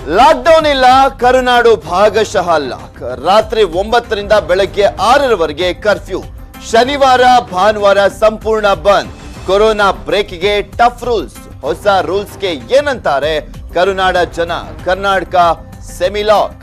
lockdown ಇಲ್ಲ ಕರುನಾಡು ಭಾಗಶಃ lock ರಾತ್ರಿ ಒಂಬತ್ತರಿಂದ ಬೆಳಗ್ಗೆ ಆರರವರೆಗೆ ಕರ್ಫ್ಯೂ ಶನಿವಾರ ಭಾನುವಾರ ಸಂಪೂರ್ಣ ಬಂದ್ ಕೊರೋನಾ ಬ್ರೇಕ್ಗೆ ಟಫ್ ರೂಲ್ಸ್ ಹೊಸ ರೂಲ್ಸ್ಗೆ ಏನಂತಾರೆ ಕರುನಾಡ ಜನ ಕರ್ನಾಟಕ ಸೆಮಿಲಾಕ್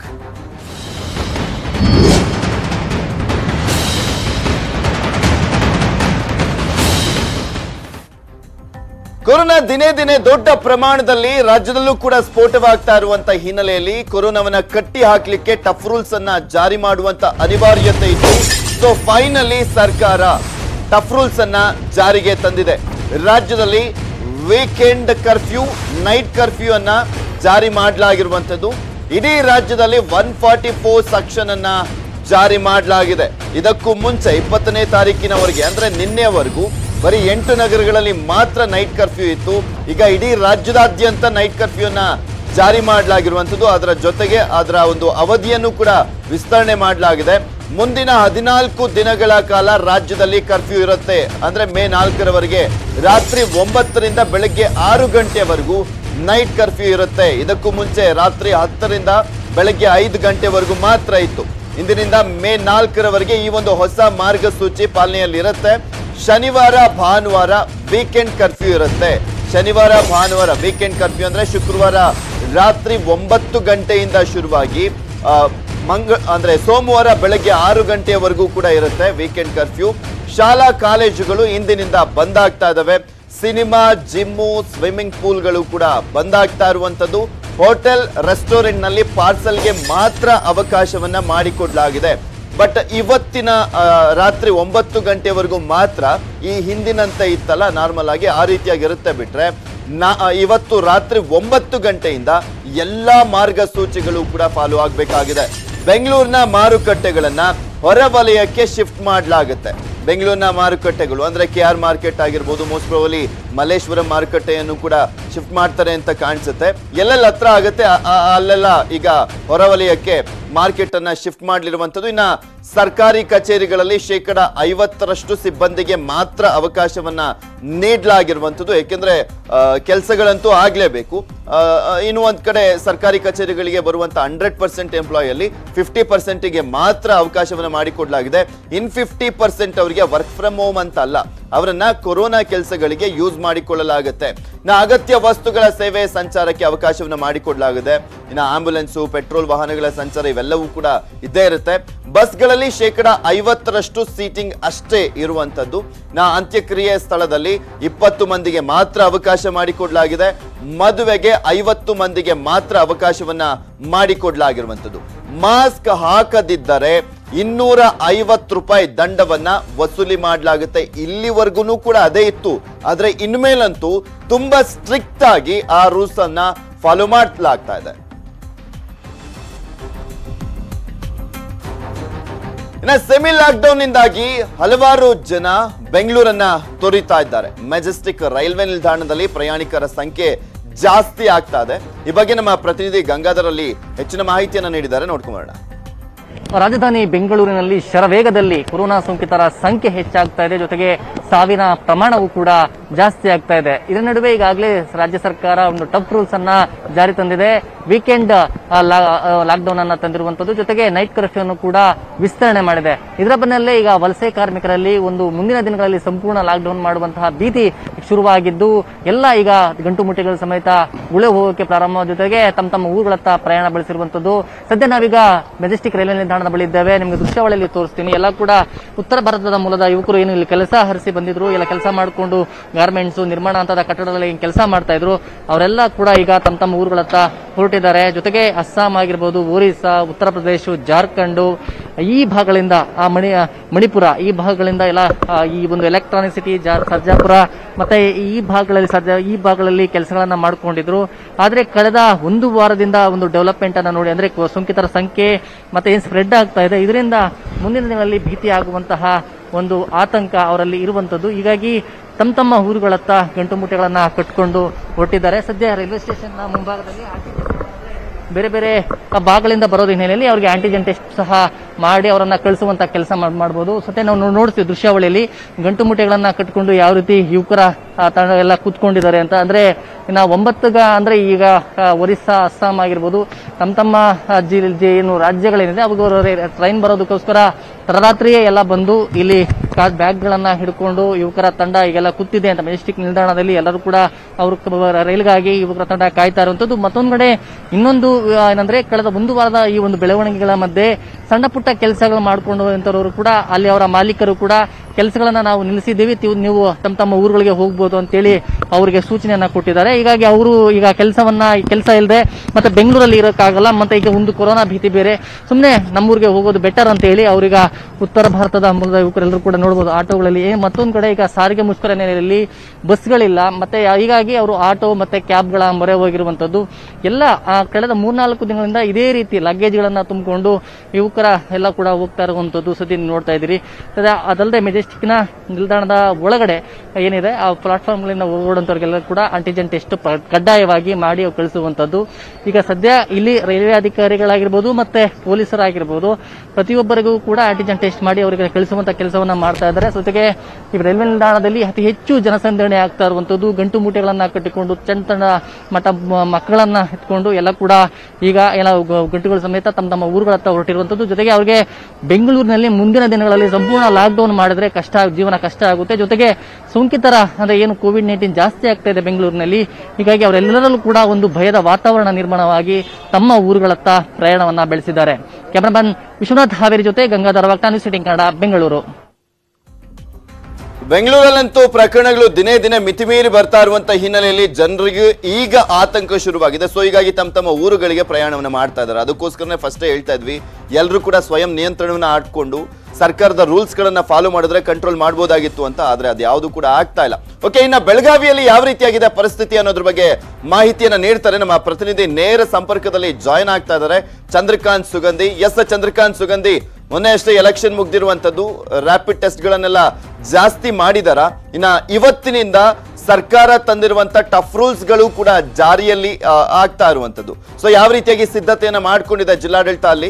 ಕೊರೋನಾ ದಿನೇ ದಿನೇ ದೊಡ್ಡ ಪ್ರಮಾಣದಲ್ಲಿ ರಾಜ್ಯದಲ್ಲೂ ಕೂಡ ಸ್ಫೋಟವಾಗ್ತಾ ಇರುವಂತ ಹಿನ್ನೆಲೆಯಲ್ಲಿ ಕೊರೋನಾವನ್ನ ಕಟ್ಟಿ ಹಾಕ್ಲಿಕ್ಕೆ ಟಫ್ ರೂಲ್ಸ್ ಅನ್ನ ಜಾರಿ ಮಾಡುವಂತ ಅನಿವಾರ್ಯತೆ ಇತ್ತು ಸೊ ಫೈನಲಿ ಸರ್ಕಾರ ಟಫ್ ರೂಲ್ಸ್ ಅನ್ನ ಜಾರಿಗೆ ತಂದಿದೆ ರಾಜ್ಯದಲ್ಲಿ ವೀಕೆಂಡ್ ಕರ್ಫ್ಯೂ ನೈಟ್ ಕರ್ಫ್ಯೂ ಅನ್ನ ಜಾರಿ ಮಾಡಲಾಗಿರುವಂತದ್ದು ಇಡೀ ರಾಜ್ಯದಲ್ಲಿ ಒನ್ ಫಾರ್ಟಿ ಫೋರ್ ಸೆಕ್ಷನ್ ಅನ್ನ ಜಾರಿ ಮಾಡಲಾಗಿದೆ ಇದಕ್ಕೂ ಮುಂಚೆ ಇಪ್ಪತ್ತನೇ ತಾರೀಕಿನವರೆಗೆ ಅಂದ್ರೆ ನಿನ್ನೆವರೆಗೂ ಬರೀ ಎಂಟು ನಗರಗಳಲ್ಲಿ ಮಾತ್ರ ನೈಟ್ ಕರ್ಫ್ಯೂ ಇತ್ತು ಈಗ ಇಡೀ ರಾಜ್ಯದಾದ್ಯಂತ ನೈಟ್ ಕರ್ಫ್ಯೂನ ಜಾರಿ ಮಾಡಲಾಗಿರುವಂಥದ್ದು ಅದರ ಜೊತೆಗೆ ಅದರ ಒಂದು ಅವಧಿಯನ್ನು ಕೂಡ ವಿಸ್ತರಣೆ ಮಾಡಲಾಗಿದೆ ಮುಂದಿನ ಹದಿನಾಲ್ಕು ದಿನಗಳ ಕಾಲ ರಾಜ್ಯದಲ್ಲಿ ಕರ್ಫ್ಯೂ ಇರುತ್ತೆ ಅಂದ್ರೆ ಮೇ ನಾಲ್ಕರವರೆಗೆ ರಾತ್ರಿ ಒಂಬತ್ತರಿಂದ ಬೆಳಗ್ಗೆ ಆರು ಗಂಟೆವರೆಗೂ ನೈಟ್ ಕರ್ಫ್ಯೂ ಇರುತ್ತೆ ಇದಕ್ಕೂ ಮುಂಚೆ ರಾತ್ರಿ ಹತ್ತರಿಂದ ಬೆಳಗ್ಗೆ ಐದು ಗಂಟೆವರೆಗೂ ಮಾತ್ರ ಇತ್ತು ಇಂದಿನಿಂದ ಮೇ ನಾಲ್ಕರವರೆಗೆ ಈ ಒಂದು ಹೊಸ ಮಾರ್ಗಸೂಚಿ ಪಾಲನೆಯಲ್ಲಿ ಇರುತ್ತೆ ಶನಿವಾರ ಭಾನುವಾರ ವೀಕೆಂಡ್ ಕರ್ಫ್ಯೂ ಇರುತ್ತೆ ಶನಿವಾರ ಭಾನುವಾರ ವೀಕೆಂಡ್ ಕರ್ಫ್ಯೂ ಅಂದ್ರೆ ಶುಕ್ರವಾರ ರಾತ್ರಿ ಒಂಬತ್ತು ಗಂಟೆಯಿಂದ ಶುರುವಾಗಿ ಆ, ಮಂಗ ಅಂದ್ರೆ ಸೋಮವಾರ ಬೆಳಗ್ಗೆ ಆರು ಗಂಟೆಯವರೆಗೂ ಕೂಡ ಇರುತ್ತೆ ವೀಕೆಂಡ್ ಕರ್ಫ್ಯೂ ಶಾಲಾ ಕಾಲೇಜುಗಳು ಇಂದಿನಿಂದ ಬಂದ್ ಆಗ್ತಾ ಇದಾವೆ ಸಿನಿಮಾ ಜಿಮ್ಮು ಸ್ವಿಮ್ಮಿಂಗ್ ಪೂಲ್ಗಳು ಕೂಡ ಬಂದ್ ಆಗ್ತಾ ಇರುವಂತದ್ದು ಹೋಟೆಲ್ ರೆಸ್ಟೋರೆಂಟ್ ನಲ್ಲಿ ಪಾರ್ಸಲ್ಗೆ ಮಾತ್ರ ಅವಕಾಶವನ್ನ ಮಾಡಿಕೊಡ್ಲಾಗಿದೆ ಬಟ್ ಇವತ್ತಿನ ಆ, ರಾತ್ರಿ ಒಂಬತ್ತು ಗಂಟೆವರೆಗೂ ಮಾತ್ರ ಈ ಹಿಂದಿನಂತೆ ಇತ್ತಲ್ಲ ನಾರ್ಮಲ್ ಆಗಿ ಆ ರೀತಿಯಾಗಿರುತ್ತೆ ಬಿಟ್ರೆ ನಾ ಆ, ಇವತ್ತು ರಾತ್ರಿ ಒಂಬತ್ತು ಗಂಟೆಯಿಂದ ಎಲ್ಲಾ ಮಾರ್ಗಸೂಚಿಗಳು ಕೂಡ ಫಾಲೋ ಆಗಬೇಕಾಗಿದೆ ಬೆಂಗಳೂರಿನ ಮಾರುಕಟ್ಟೆಗಳನ್ನ ಹೊರವಲಯಕ್ಕೆ ಶಿಫ್ಟ್ ಮಾಡಲಾಗುತ್ತೆ ಬೆಂಗಳೂರಿನ ಮಾರುಕಟ್ಟೆಗಳು ಅಂದ್ರೆ ಕೆ ಆರ್ ಮಾರ್ಕೆಟ್ ಆಗಿರ್ಬೋದು ಮೋಸ್ಟ್ ಪ್ರಾಬಲಿ ಮಲ್ಲೇಶ್ವರಂ ಮಾರುಕಟ್ಟೆಯನ್ನು ಕೂಡ ಶಿಫ್ಟ್ ಮಾಡ್ತಾರೆ ಅಂತ ಕಾಣಿಸುತ್ತೆ ಎಲ್ಲೆಲ್ಲ ಹತ್ರ ಆಗುತ್ತೆ ಆ- ಆ- ಅಲ್ಲೆಲ್ಲ ಈಗ ಹೊರವಲಯಕ್ಕೆ ಮಾರ್ಕೆಟ್ ಅನ್ನ ಶಿಫ್ಟ್ ಮಾಡಲಿರುವಂತದ್ದು ಇನ್ನ ಸರ್ಕಾರಿ ಕಚೇರಿಗಳಲ್ಲಿ ಶೇಕಡ ಐವತ್ತರಷ್ಟು ಸಿಬ್ಬಂದಿಗೆ ಮಾತ್ರ ಅವಕಾಶವನ್ನ ನೀಡಲಾಗಿರುವಂತದ್ದು ಯಾಕೆಂದ್ರೆ ಕೆಲಸಗಳಂತೂ ಆಗ್ಲೇಬೇಕು ಆ, ಆ, ಇನ್ನು ಒಂದ್ ಕಡೆ ಸರ್ಕಾರಿ ಕಚೇರಿಗಳಿಗೆ ಬರುವಂತ ಹಂಡ್ರೆಡ್ ಪರ್ಸೆಂಟ್ ಎಂಪ್ಲಾಯಲ್ಲಿ ಫಿಫ್ಟಿ ಪರ್ಸೆಂಟ್ಗೆ ಮಾತ್ರ ಅವಕಾಶವನ್ನ ಮಾಡಿಕೊಡ್ಲಾಗಿದೆ ಇನ್ ಫಿಫ್ಟಿ ಪರ್ಸೆಂಟ್ ಅವರಿಗೆ ವರ್ಕ್ ಫ್ರಮ್ ಹೋಮ್ ಅಂತ ಅಲ್ಲ ಅವರನ್ನ ಕೊರೋನಾ ಕೆಲಸಗಳಿಗೆ ಯೂಸ್ ಮಾಡಿಕೊಳ್ಳಲಾಗುತ್ತೆ ಇನ್ನು ಅಗತ್ಯ ವಸ್ತುಗಳ ಸೇವೆ ಸಂಚಾರಕ್ಕೆ ಅವಕಾಶವನ್ನ ಮಾಡಿಕೊಡ್ಲಾಗಿದೆ ಇನ್ನು ಆಂಬ್ಯುಲೆನ್ಸು ಪೆಟ್ರೋಲ್ ವಾಹನಗಳ ಸಂಚಾರ ಇವೆಲ್ಲವೂ ಕೂಡ ಇದ್ದೇ ಇರುತ್ತೆ ಬಸ್ಗಳಲ್ಲಿ ಶೇಕಡ ಐವತ್ತರಷ್ಟು ಸೀಟಿಂಗ್ ಅಷ್ಟೇ ಇರುವಂತದ್ದು ನಾ ಅಂತ್ಯಕ್ರಿಯೆ ಸ್ಥಳದಲ್ಲಿ ಇಪ್ಪತ್ತು ಮಂದಿಗೆ ಮಾತ್ರ ಅವಕಾಶ ಮಾಡಿಕೊಡ್ಲಾಗಿದೆ ಮದುವೆಗೆ ಐವತ್ತು ಮಂದಿಗೆ ಮಾತ್ರ ಅವಕಾಶವನ್ನ ಮಾಡಿಕೊಡ್ಲಾಗಿರುವಂತದ್ದು ಮಾಸ್ಕ್ ಹಾಕದಿದ್ದರೆ ಇನ್ನೂರ ಐವತ್ತು ರೂಪಾಯಿ ದಂಡವನ್ನ ವಸೂಲಿ ಮಾಡಲಾಗುತ್ತೆ ಇಲ್ಲಿವರೆಗೂ ಕೂಡ ಅದೇ ಇತ್ತು ಆದ್ರೆ ಇನ್ಮೇಲಂತೂ ತುಂಬಾ ಸ್ಟ್ರಿಕ್ಟ್ ಆಗಿ ಆ ರೂಲ್ಸ್ ಅನ್ನ ಫಾಲೋ ಮಾಡಲಾಗ್ತಾ ಇದೆ ಇನ್ನ ಸೆಮಿ ಲಾಕ್ಡೌನ್ ನಿಂದಾಗಿ ಹಲವಾರು ಜನ ಬೆಂಗಳೂರನ್ನ ತೊರಿತಾ ಇದ್ದಾರೆ ಮೆಜೆಸ್ಟಿಕ್ ರೈಲ್ವೆ ನಿಲ್ದಾಣದಲ್ಲಿ ಪ್ರಯಾಣಿಕರ ಸಂಖ್ಯೆ ಜಾಸ್ತಿ ಆಗ್ತಾ ಇದೆ ಈ ಬಗ್ಗೆ ನಮ್ಮ ಪ್ರತಿನಿಧಿ ಗಂಗಾಧರ್ ಅಲ್ಲಿ ಹೆಚ್ಚಿನ ಮಾಹಿತಿಯನ್ನ ನೀಡಿದ್ದಾರೆ ನೋಡ್ಕೊಂಬರೋಣ ರಾಜಧಾನಿ ಬೆಂಗಳೂರಿನಲ್ಲಿ ಶರವೇಗದಲ್ಲಿ ಕೊರೋನಾ ಸೋಂಕಿತರ ಸಂಖ್ಯೆ ಹೆಚ್ಚಾಗ್ತಾ ಇದೆ ಜೊತೆಗೆ ಸಾವಿನ ಪ್ರಮಾಣವೂ ಕೂಡ ಜಾಸ್ತಿ ಆಗ್ತಾ ಇದೆ ಇದರ ನಡುವೆ ಈಗಾಗಲೇ ರಾಜ್ಯ ಸರ್ಕಾರ ಒಂದು ಟಫ್ ರೂಲ್ಸ್ ಅನ್ನ ಜಾರಿ ತಂದಿದೆ ವೀಕೆಂಡ್ ಲಾಕ್ಡೌನ್ ಅನ್ನ ತಂದಿರುವಂತದ್ದು ಜೊತೆಗೆ ನೈಟ್ ಕರ್ಫ್ಯೂ ಅನ್ನು ಕೂಡ ವಿಸ್ತರಣೆ ಮಾಡಿದೆ ಇದರ ಬೆನ್ನಲ್ಲೇ ಈಗ ವಲಸೆ ಕಾರ್ಮಿಕರಲ್ಲಿ ಒಂದು ಮುಂದಿನ ದಿನಗಳಲ್ಲಿ ಸಂಪೂರ್ಣ ಲಾಕ್ಡೌನ್ ಮಾಡುವಂತಹ ಭೀತಿ ಶುರುವಾಗಿದ್ದು ಎಲ್ಲ ಈಗ ಗಂಟು ಮುಟ್ಟಿಗಳ ಸಮೇತ ಗುಳೆ ಹೋಗೋಕೆ ಪ್ರಾರಂಭ ಜೊತೆಗೆ ತಮ್ಮ ತಮ್ಮ ಊರುಗಳತ್ತ ಪ್ರಯಾಣ ಬೆಳೆಸಿರುವಂತದ್ದು ಸದ್ಯ ನಾವೀಗ ಮೆಜೆಸ್ಟಿಕ್ ರೈಲ್ವೆ ನಿಲ್ದಾಣದ ಬಳಿ ಇದ್ದೇವೆ ನಿಮಗೆ ದೃಶ್ಯಾವಳಿಯಲ್ಲಿ ತೋರಿಸ್ತೀನಿ ಎಲ್ಲ ಕೂಡ ಉತ್ತರ ಭಾರತದ ಮೂಲದ ಯುವಕರು ಏನು ಇಲ್ಲಿ ಕೆಲಸ ಹರಿಸಿ ಬಂದಿದ್ರು ಎಲ್ಲ ಕೆಲಸ ಮಾಡಿಕೊಂಡು ಗಾರ್ಮೆಂಟ್ಸ್ ನಿರ್ಮಾಣ ಹಂತದ ಕಟ್ಟಡದಲ್ಲಿ ಕೆಲಸ ಮಾಡ್ತಾ ಇದ್ರು ಅವರೆಲ್ಲ ಕೂಡ ಈಗ ತಮ್ಮ ತಮ್ಮ ಊರುಗಳತ್ತ ಹೊರಟಿದ್ದಾರೆ ಜೊತೆಗೆ ಅಸ್ಸಾಂ ಆಗಿರ್ಬೋದು ಒರಿಸ್ಸಾ ಉತ್ತರ ಪ್ರದೇಶ ಜಾರ್ಖಂಡ್ ಈ ಭಾಗಗಳಿಂದ ಆ ಮಣಿ ಮಣಿಪುರ ಈ ಭಾಗಗಳಿಂದ ಎಲ್ಲ ಆ, ಈ ಒಂದು ಎಲೆಕ್ಟ್ರಾನಿಕ್ ಸಿಟಿ ಸರ್ಜಾಪುರ ಮತ್ತೆ ಈ ಭಾಗಗಳಲ್ಲಿ ಸರ್ಜಾ ಈ ಭಾಗಗಳಲ್ಲಿ ಕೆಲಸಗಳನ್ನ ಮಾಡ್ಕೊಂಡಿದ್ರು ಆದ್ರೆ ಕಳೆದ ಒಂದು ವಾರದಿಂದ ಒಂದು ಡೆವಲಪ್ಮೆಂಟ್ ಅನ್ನ ನೋಡಿ ಅಂದ್ರೆ ಕೊ- ಸೋಂಕಿತರ ಸಂಖ್ಯೆ ಮತ್ತೆ ಏನ್ ಸ್ಪ್ರೆಡ್ ಆಗ್ತಾ ಇದೆ ಇದರಿಂದ ಮುಂದಿನ ದಿನಗಳಲ್ಲಿ ಭೀತಿ ಆಗುವಂತಹ ಒಂದು ಆತಂಕ ಅವರಲ್ಲಿ ಇರುವಂತದ್ದು ಹೀಗಾಗಿ ತಮ್ಮ ತಮ್ಮ ಊರುಗಳತ್ತ ಗಂಟು ಮುಟ್ಟೆಗಳನ್ನ ಕಟ್ಕೊಂಡು ಹೊರಟಿದ್ದಾರೆ ಸದ್ಯ ರೈಲ್ವೆ ಸ್ಟೇಷನ್ ಮುಂಭಾಗದಲ್ಲಿ ಬೇರೆ ಬೇರೆ ಭಾಗಗಳಿಂದ ಬರೋದ್ರ ಹಿನ್ನೆಲೆಯಲ್ಲಿ ಅವರಿಗೆ ಆಂಟಿಜೆನ್ ಟೆಸ್ಟ್ ಸಹ ಮಾಡಿ ಅವರನ್ನ ಕಳಿಸುವಂತ ಕೆಲಸ ಮಾಡಬಹುದು ಸತೆ ನಾವು ನೋ- ನೋಡ್ತೀವಿ ದೃಶ್ಯಾವಳಿಯಲ್ಲಿ ಗಂಟು ಮುಟ್ಟೆಗಳನ್ನ ಕಟ್ಕೊಂಡು ಯಾವ ರೀತಿ ಯುವಕರ ಆ, ತಂಡ ಎಲ್ಲ ಕೂತ್ಕೊಂಡಿದ್ದಾರೆ ಅಂತ ಅಂದ್ರೆ ಇನ್ನ ಒಂಬತ್ತು ಗ ಅಂದ್ರೆ ಈಗ ಆ, ಒರಿಸ್ಸಾ ಅಸ್ಸಾಂ ಆಗಿರ್ಬೋದು ತಮ್ಮ ತಮ್ಮ ಆ, ಜಿ ಜಿ- ಏನು ರಾಜ್ಯಗಳೇನಿದೆ ಅವಾಗ ಟ್ರೈನ್ ಬರೋದಕ್ಕೋಸ್ಕರ ತಡರಾತ್ರಿಯೇ ಎಲ್ಲ ಬಂದು ಇಲ್ಲಿ ಬ್ಯಾಗ್ ಗಳನ್ನ ಹಿಡ್ಕೊಂಡು ಯುವಕರ ತಂಡ ಈಗೆಲ್ಲ ಕೂತಿದೆ ಅಂತ ಮೆಜೆಸ್ಟಿಕ್ ನಿಲ್ದಾಣದಲ್ಲಿ ಎಲ್ಲರೂ ಕೂಡ ಅವರು ರೈಲ್ಗಾಗಿ ಯುವಕರ ತಂಡ ಕಾಯ್ತಾ ಇರುವಂತದ್ದು ಮತ್ತೊಂದು ಕಡೆ ಇನ್ನೊಂದು ಆ, ಏನಂದ್ರೆ ಕಳೆದ ಒಂದು ವಾರದ ಈ ಒಂದು ಬೆಳವಣಿಗೆಗಳ ಮಧ್ಯೆ ಸಣ್ಣ ಪುಟ್ಟ ಕೆಲಸಗಳು ಮಾಡಿಕೊಂಡು ಇಂಥವ್ರು ಕೂಡ ಅಲ್ಲಿ ಅವರ ಮಾಲೀಕರು ಕೂಡ ಕೆಲಸಗಳನ್ನ ನಾವು ನಿಲ್ಲಿಸಿದ್ದೀವಿ ತಿ- ನೀವು ತಮ್ಮ ತಮ್ಮ ಊರುಗಳಿಗೆ ಹೋಗ್ಬೋದು ಅಂತೇಳಿ ಅವರಿಗೆ ಸೂಚನೆಯನ್ನ ಕೊಟ್ಟಿದ್ದಾರೆ ಹೀಗಾಗಿ ಅವರು ಈಗ ಕೆಲಸವನ್ನ ಕೆಲಸ ಇಲ್ಲದೆ ಮತ್ತೆ ಬೆಂಗಳೂರಲ್ಲಿ ಇರೋಕ್ಕಾಗಲ್ಲ ಮತ್ತೆ ಈಗ ಒಂದು ಕೊರೋನಾ ಭೀತಿ ಬೇರೆ ಸುಮ್ಮನೆ ನಮ್ಮೂರಿಗೆ ಹೋಗೋದು ಬೆಟರ್ ಅಂತ ಹೇಳಿ ಅವ್ರೀಗ ಉತ್ತರ ಭಾರತದ ಮೂಲದ ಯುವಕರೆಲ್ಲರೂ ಕೂಡ ನೋಡಬಹುದು ಆಟೋಗಳಲ್ಲಿ ಏ- ಮತ್ತೊಂದು ಕಡೆ ಈಗ ಸಾರಿಗೆ ಮುಷ್ಕರ ನೆಲೆಯಲ್ಲಿ ಬಸ್ಗಳಿಲ್ಲ ಮತ್ತೆ ಹೀಗಾಗಿ ಅವರು ಆಟೋ ಮತ್ತೆ ಕ್ಯಾಬ್ಗಳ ಮೊರೆ ಹೋಗಿರುವಂತದ್ದು ಎಲ್ಲ ಆ ಕಳೆದ ಮೂರ್ನಾಲ್ಕು ದಿನಗಳಿಂದ ಇದೇ ರೀತಿ ಲಗೇಜ್ಗಳನ್ನ ತುಂಬಿಕೊಂಡು ಯುವಕರ ಎಲ್ಲ ಕೂಡ ಹೋಗ್ತಾ ಇರುವಂತದ್ದು ಸತಿ ನೋಡ್ತಾ ಇದ್ದೀರಿ ಅದ- ಅದಲ್ಲದೆ ಮೆಜೆಸ್ಟಿಕ್ನ ನಿಲ್ದಾಣದ ಒಳಗಡೆ ಏನಿದೆ ಆ ಪ್ಲಾಟ್ಫಾರ್ಮ್ಗಳಿಂದ ಓಡುವಂತವ್ರಿಗೆಲ್ಲ ಕೂಡ ಆಂಟಿಜೆನ್ ಟೆಸ್ಟ್ ಕಡ್ಡಾಯವಾಗಿ ಮಾಡಿ ಅವ್ರು ಕಳಿಸುವಂತದ್ದು ಈಗ ಸದ್ಯ ಇಲ್ಲಿ ರೈಲ್ವೆ ಅಧಿಕಾರಿಗಳಾಗಿರ್ಬೋದು ಮತ್ತೆ ಪೊಲೀಸರಾಗಿರ್ಬೋದು ಪ್ರತಿಯೊಬ್ಬರಿಗೂ ಕೂಡ ಆಂಟಿಜೆನ್ ಟೆಸ್ಟ್ ಮಾಡಿ ಅವರಿಗೆ ಕಳಿಸುವಂತ ಕೆಲಸವನ್ನ ಮಾಡ್ತಾ ಇದ್ದಾರೆ ಜೊತೆಗೆ ಈ ರೈಲ್ವೆ ನಿಲ್ದಾಣದಲ್ಲಿ ಅತಿ ಹೆಚ್ಚು ಜನಸಂದಣಿ ಆಗ್ತಾ ಇರುವಂತದ್ದು ಗಂಟು ಮೂಟೆಗಳನ್ನ ಕಟ್ಟಿಕೊಂಡು ಸಣ್ಣ ಸಣ್ಣ ಮಠ ಮ- ಮಕ್ಕಳನ್ನ ಎತ್ಕೊಂಡು ಎಲ್ಲ ಕೂಡ ಈಗ ಎಲ್ಲ ಗ- ಗಂಟುಗಳ ಸಮೇತ ತಮ್ಮ ತಮ್ಮ ಊರುಗಳತ್ತ ಹೊರಟಿರುವಂತದ್ದು ಜೊತೆಗೆ ಅವರಿಗೆ ಬೆಂಗಳೂರಿನಲ್ಲಿ ಮುಂದಿನ ದಿನಗಳಲ್ಲಿ ಸಂಪೂರ್ಣ ಲಾಕ್ಡೌನ್ ಮಾಡಿದ್ರೆ ಕಷ್ಟ ಜೀವನ ಕಷ್ಟ ಆಗುತ್ತೆ ಜೊತೆಗೆ ಸೋಂಕಿತರ ಅಂದ್ರೆ ಏನು ಕೋವಿಡ್ ನೈನ್ಟೀನ್ ಜಾಸ್ತಿ ಆಗ್ತಾ ಇದೆ ಬೆಂಗಳೂರಿನಲ್ಲಿ ಹೀಗಾಗಿ ಅವರೆಲ್ಲರಲ್ಲೂ ಕೂಡ ಒಂದು ಭಯದ ವಾತಾವರಣ ನಿರ್ಮಾಣವಾಗಿ ತಮ್ಮ ಊರುಗಳತ್ತ ಪ್ರಯಾಣವನ್ನ ಬೆಳೆಸಿದ್ದಾರೆ ಕ್ಯಾಮರಾಮನ್ ವಿಶ್ವನಾಥ್ ಹಾವೇರಿ ಜೊತೆ ಗಂಗಾಧರ ವಾಗ್ತಾ ನ್ಯೂಸ್ ಏಟೀನ್ ಕನ್ನಡ ಬೆಂಗಳೂರು ಬೆಂಗಳೂರಲ್ಲಂತೂ ಪ್ರಕರಣಗಳು ದಿನೇ ದಿನೇ ಮಿತಿಮೀರಿ ಬರ್ತಾ ಇರುವಂತ ಹಿನ್ನೆಲೆಯಲ್ಲಿ ಜನರಿಗೆ ಈಗ ಆತಂಕ ಶುರುವಾಗಿದೆ ಸೊ ಹೀಗಾಗಿ ತಮ್ಮ ತಮ್ಮ ಊರುಗಳಿಗೆ ಪ್ರಯಾಣವನ್ನ ಮಾಡ್ತಾ ಇದ್ದಾರೆ ಅದಕ್ಕೋಸ್ಕರನೇ ಫಸ್ಟೇ ಹೇಳ್ತಾ ಇದ್ವಿ ಎಲ್ಲರೂ ಕೂಡ ಸ್ವಯಂ ನಿಯಂತ್ರಣವನ್ನ ಆಡ್ಕೊಂಡು ಸರ್ಕಾರದ ರೂಲ್ಸ್ ಗಳನ್ನ ಫಾಲೋ ಮಾಡಿದ್ರೆ ಕಂಟ್ರೋಲ್ ಮಾಡಬಹುದಾಗಿತ್ತು ಅಂತ ಆದ್ರೆ ಅದು ಯಾವುದು ಕೂಡ ಆಗ್ತಾ ಇಲ್ಲ ಓಕೆ ಇನ್ನ ಬೆಳಗಾವಿಯಲ್ಲಿ ಯಾವ ರೀತಿಯಾಗಿದೆ ಪರಿಸ್ಥಿತಿ ಅನ್ನೋದ್ರ ಬಗ್ಗೆ ಮಾಹಿತಿಯನ್ನ ನೀಡ್ತಾರೆ ನಮ್ಮ ಪ್ರತಿನಿಧಿ ನೇರ ಸಂಪರ್ಕದಲ್ಲಿ ಜಾಯ್ನ್ ಆಗ್ತಾ ಇದ್ದಾರೆ ಚಂದ್ರಕಾಂತ್ ಸುಗಂಧಿ ಎಸ್ ಚಂದ್ರಕಾಂತ್ ಸುಗಂಧಿ ಮೊನ್ನೆ ಅಷ್ಟೇ ಎಲೆಕ್ಷನ್ ಮುಗ್ದಿರುವಂತದ್ದು ರ್ಯಾಪಿಡ್ ಟೆಸ್ಟ್ ಗಳನ್ನೆಲ್ಲ ಜಾಸ್ತಿ ಮಾಡಿದಾರ ಇನ್ನ ಇವತ್ತಿನಿಂದ ಸರ್ಕಾರ ತಂದಿರುವಂತ ಟಫ್ ರೂಲ್ಸ್ ಗಳು ಕೂಡ ಜಾರಿಯಲ್ಲಿ ಆ, ಆಗ್ತಾ ಇರುವಂತದ್ದು ಸೊ ಯಾವ ರೀತಿಯಾಗಿ ಸಿದ್ಧತೆಯನ್ನ ಮಾಡ್ಕೊಂಡಿದೆ ಜಿಲ್ಲಾಡಳಿತ ಅಲ್ಲಿ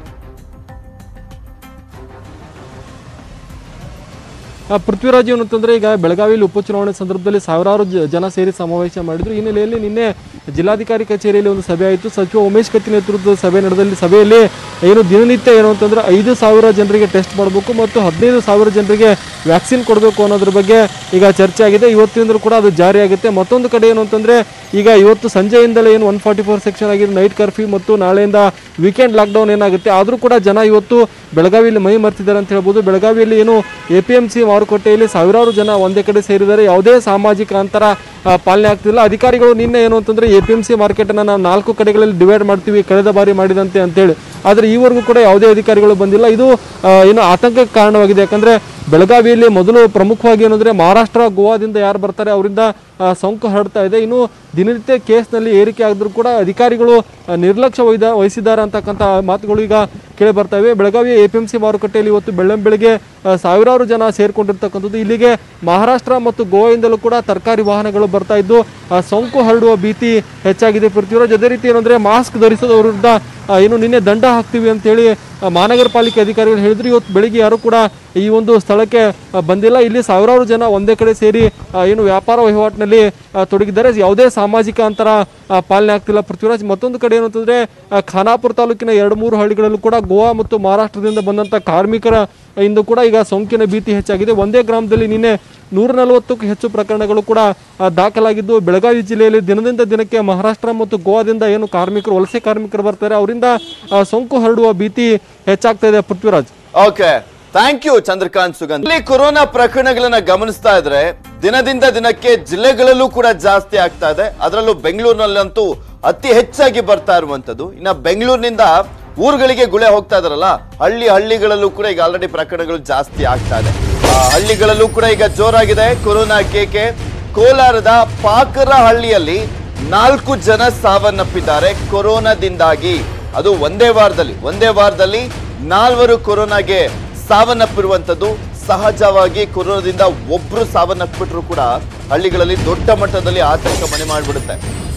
ಆ, ಪೃಥ್ವಿರಾಜ್ ಏನು ಅಂತಂದ್ರೆ ಈಗ ಬೆಳಗಾವಿಯಲ್ಲಿ ಉಪಚುನಾವಣೆ ಸಂದರ್ಭದಲ್ಲಿ ಸಾವಿರಾರು ಜ- ಜನ ಸೇರಿ ಸಮಾವೇಶ ಮಾಡಿದ್ರು ಈ ಹಿನ್ನೆಲೆಯಲ್ಲಿ ನಿನ್ನೆ ಜಿಲ್ಲಾಧಿಕಾರಿ ಕಚೇರಿಯಲ್ಲಿ ಒಂದು ಸಭೆ ಆಯಿತು ಸಚಿವ ಉಮೇಶ್ ಕತ್ತಿ ನೇತೃತ್ವದ ಸಭೆ ನಡೆದಲ್ಲಿ ಸಭೆಯಲ್ಲಿ ಏನು ದಿನನಿತ್ಯ ಏನು ಅಂತಂದ್ರೆ ಐದು ಸಾವಿರ ಜನರಿಗೆ ಟೆಸ್ಟ್ ಮಾಡಬೇಕು ಮತ್ತು ಹದಿನೈದು ಸಾವಿರ ಜನರಿಗೆ ವ್ಯಾಕ್ಸಿನ್ ಕೊಡಬೇಕು ಅನ್ನೋದ್ರ ಬಗ್ಗೆ ಈಗ ಚರ್ಚೆ ಆಗಿದೆ ಇವತ್ತಿನಿಂದಲೂ ಕೂಡ ಅದು ಜಾರಿ ಆಗುತ್ತೆ ಮತ್ತೊಂದು ಕಡೆ ಏನು ಅಂತಂದ್ರೆ ಈಗ ಇವತ್ತು ಸಂಜೆಯಿಂದಲೇ ಏನು ಒನ್ ಫಾರ್ಟಿ ಫೋರ್ ಸೆಕ್ಷನ್ ಆಗಿದೆ ನೈಟ್ ಕರ್ಫ್ಯೂ ಮತ್ತು ನಾಳೆಯಿಂದ ವೀಕೆಂಡ್ ಲಾಕ್ಡೌನ್ ಏನಾಗುತ್ತೆ ಆದರೂ ಕೂಡ ಜನ ಇವತ್ತು ಬೆಳಗಾವಿಯಲ್ಲಿ ಮೈ ಮರ್ತಿದ್ದಾರೆ ಅಂತ ಹೇಳ್ಬೋದು ಬೆಳಗಾವಿಯಲ್ಲಿ ಏನು ಎ ಪಿ ಎಂ ಸಿ ಮಾರುಕಟ್ಟೆಯಲ್ಲಿ ಸಾವಿರಾರು ಜನ ಒಂದೇ ಕಡೆ ಸೇರಿದ್ದಾರೆ ಯಾವುದೇ ಸಾಮಾಜಿಕ ಅಂತರ ಆ, ಪಾಲನೆ ಆಗ್ತಿಲ್ಲ ಅಧಿಕಾರಿಗಳು ನಿನ್ನೆ ಏನು ಅಂತಂದ್ರೆ ಎ ಪಿ ಎಂ ಸಿ ಮಾರ್ಕೆಟನ್ನು ನಾವು ನಾಲ್ಕು ಕಡೆಗಳಲ್ಲಿ ಡಿವೈಡ್ ಮಾಡ್ತೀವಿ ಕಳೆದ ಬಾರಿ ಮಾಡಿದಂತೆ ಅಂತೇಳಿ ಆದರೆ ಈವರೆಗೂ ಕೂಡ ಯಾವುದೇ ಅಧಿಕಾರಿಗಳು ಬಂದಿಲ್ಲ ಇದು ಆ, ಏನು ಆತಂಕಕ್ಕೆ ಕಾರಣವಾಗಿದೆ ಯಾಕಂದ್ರೆ ಬೆಳಗಾವಿಯಲ್ಲಿ ಮೊದಲು ಪ್ರಮುಖವಾಗಿ ಏನಂದ್ರೆ ಮಹಾರಾಷ್ಟ್ರ ಗೋವಾದಿಂದ ಯಾರು ಬರ್ತಾರೆ ಅವರಿಂದ ಆ, ಸೋಂಕು ಹರಡ್ತಾ ಇದೆ ಇನ್ನು ದಿನನಿತ್ಯ ಕೇಸ್ನಲ್ಲಿ ಏರಿಕೆ ಆಗಿದ್ರು ಕೂಡ ಅಧಿಕಾರಿಗಳು ಆ, ನಿರ್ಲಕ್ಷ್ಯ ವಹಿದ ವಹಿಸಿದ್ದಾರೆ ಅಂತಕ್ಕಂಥ ಮಾತುಗಳು ಈಗ ಕೇಳಿ ಬರ್ತಾ ಇವೆ ಬೆಳಗಾವಿಯ ಎ ಪಿ ಎಂ ಸಿ ಮಾರುಕಟ್ಟೆಯಲ್ಲಿ ಇವತ್ತು ಬೆಳ್ಳಂ ಬೆಳಗ್ಗೆ ಆ, ಸಾವಿರಾರು ಜನ ಸೇರ್ಕೊಂಡಿರ್ತಕ್ಕಂಥದ್ದು ಇಲ್ಲಿಗೆ ಮಹಾರಾಷ್ಟ್ರ ಮತ್ತು ಗೋವಾದಿಂದಲೂ ಕೂಡ ತರಕಾರಿ ವಾಹನಗಳು ಬರ್ತಾ ಇದ್ದು ಆ, ಸೋಂಕು ಹರಡುವ ಭೀತಿ ಹೆಚ್ಚಾಗಿದೆ ಪೃಥ್ವಿರಾಜ್ ಅದೇ ರೀತಿ ಏನಂದ್ರೆ ಮಾಸ್ಕ್ ಧರಿಸೋದ್ರ ವಿರುದ್ಧ ಆ, ಏನು ನಿನ್ನೆ ದಂಡ ಹಾಕ್ತೀವಿ ಅಂತೇಳಿ ಆ, ಮಹಾನಗರ ಪಾಲಿಕೆ ಅಧಿಕಾರಿಗಳು ಹೇಳಿದ್ರು ಇವತ್ತು ಬೆಳಿಗ್ಗೆ ಯಾರು ಕೂಡ ಈ ಒಂದು ಸ್ಥಳಕ್ಕೆ ಆ, ಬಂದಿಲ್ಲ ಇಲ್ಲಿ ಸಾವಿರಾರು ಜನ ಒಂದೇ ಕಡೆ ಸೇರಿ ಆ, ಏನು ವ್ಯಾಪಾರ ವಹಿವಾಟಿನಲ್ಲಿ ಆ, ತೊಡಗಿದ್ದಾರೆ ಯಾವುದೇ ಸಾಮಾಜಿಕ ಅಂತರ ಆ, ಪಾಲನೆ ಆಗ್ತಿಲ್ಲ ಪೃಥ್ವಿರಾಜ್ ಮತ್ತೊಂದು ಕಡೆ ಏನು ಅಂತಂದ್ರೆ ಆ, ಖಾನಾಪುರ ತಾಲೂಕಿನ ಎರಡು ಮೂರು ಹಳ್ಳಿಗಳಲ್ಲೂ ಕೂಡ ಗೋವಾ ಮತ್ತು ಮಹಾರಾಷ್ಟ್ರದಿಂದ ಬಂದಂತ ಕಾರ್ಮಿಕರ ಇಂದು ಕೂಡ ಈಗ ಸೋಂಕಿನ ಭೀತಿ ಹೆಚ್ಚಾಗಿದೆ ಒಂದೇ ಗ್ರಾಮದಲ್ಲಿ ನಿನ್ನೆ ನೂರ ನಲವತ್ತಕ್ಕೂ ಹೆಚ್ಚು ಪ್ರಕರಣಗಳು ಕೂಡ ಆ, ದಾಖಲಾಗಿದ್ದು ಬೆಳಗಾವಿ ಜಿಲ್ಲೆಯಲ್ಲಿ ದಿನದಿಂದ ದಿನಕ್ಕೆ ಮಹಾರಾಷ್ಟ್ರ ಮತ್ತು ಗೋವಾದಿಂದ ಏನು ಕಾರ್ಮಿಕರು ವಲಸೆ ಕಾರ್ಮಿಕರು ಬರ್ತಾರೆ ಅವರಿಂದ ಆ, ಸೋಂಕು ಹರಡುವ ಭೀತಿ ಹೆಚ್ಚಾಗ್ತಾ ಇದೆ Prithviraj okay thank you Chandrakant Sugandh ಇಲ್ಲಿ ಕೊರೋನಾ ಪ್ರಕರಣಗಳನ್ನ ಗಮನಿಸ್ತಾ ಇದ್ರೆ ದಿನದಿಂದ ದಿನಕ್ಕೆ ಜಿಲ್ಲೆಗಳಲ್ಲೂ ಕೂಡ ಜಾಸ್ತಿ ಆಗ್ತಾ ಇದೆ ಅದರಲ್ಲೂ ಬೆಂಗಳೂರಿನಲ್ಲಂತೂ ಅತಿ ಹೆಚ್ಚಾಗಿ ಬರ್ತಾ ಇರುವಂತದ್ದು ಇನ್ನ ಬೆಂಗಳೂರಿನಿಂದ ಊರುಗಳಿಗೆ ಗುಳೆ ಹೋಗ್ತಾ ಇದಾರಲ್ಲ ಹಳ್ಳಿ ಹಳ್ಳಿಗಳಲ್ಲೂ ಕೂಡ ಈಗ ಆಲ್ರೆಡಿ ಪ್ರಕರಣಗಳು ಜಾಸ್ತಿ ಆಗ್ತಾ ಇದೆ ಆ, ಹಳ್ಳಿಗಳಲ್ಲೂ ಕೂಡ ಈಗ ಜೋರಾಗಿದೆ ಕೊರೋನಾ ಕೇಕೆ ಕೋಲಾರದ ಪಾಕರ ಹಳ್ಳಿಯಲ್ಲಿ ನಾಲ್ಕು ಜನ ಸಾವನ್ನಪ್ಪಿದ್ದಾರೆ ಕೊರೋನಾದಿಂದಾಗಿ ಅದು ಒಂದೇ ವಾರದಲ್ಲಿ ಒಂದೇ ವಾರದಲ್ಲಿ ನಾಲ್ವರು ಕೊರೋನಾಗೆ ಸಾವನ್ನಪ್ಪಿರುವಂತದ್ದು ಸಹಜವಾಗಿ ಕೊರೋನಾದಿಂದ ಒಬ್ರು ಸಾವನ್ನಪ್ಪಿಟ್ರು ಕೂಡ ಹಳ್ಳಿಗಳಲ್ಲಿ ದೊಡ್ಡ ಮಟ್ಟದಲ್ಲಿ ಆತಂಕ ಮನೆ ಮಾಡಿಬಿಡುತ್ತೆ